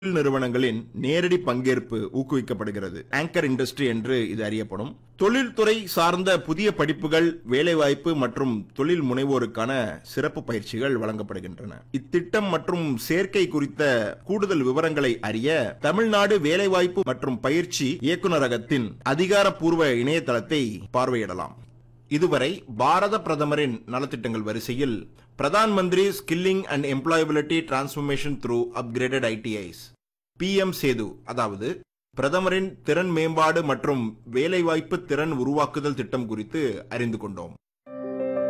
தொழில் நிறுவனங்களின் நேரடி பங்கேற்பு ஊக்குவிக்கப்படுகிறது ஆங்கர் இண்டஸ்ட்ரி என்று இது அறியப்படும் தொழில்துறை சார்ந்த புதிய படிப்புகள் வேலைவாய்ப்பு மற்றும் தொழில் முனைவோருக்கான சிறப்பு பயிற்சிகள் வழங்கப்படுகின்றன இத்திட்டம் மற்றும் சேர்க்கை குறித்த கூடுதல் விவரங்களை அறிய தமிழ்நாடு வேலைவாய்ப்பு மற்றும் பயிற்சி இயக்குநரகத்தின் அதிகாரப்பூர்வ இணையதளத்தை பார்வையிடலாம் இதுவரை பாரத பிரதமரின் நலத்திட்டங்கள் வரிசையில் Pradhan Mantri skilling and employability transformation through upgraded ITIs PM Setu அதாவது பிரதமரின் திறன் மேம்பாடு மற்றும் வேலைவாய்ப்பு திறன் உருவாக்குதல் திட்டம் குறித்து அறிந்து கொண்டோம்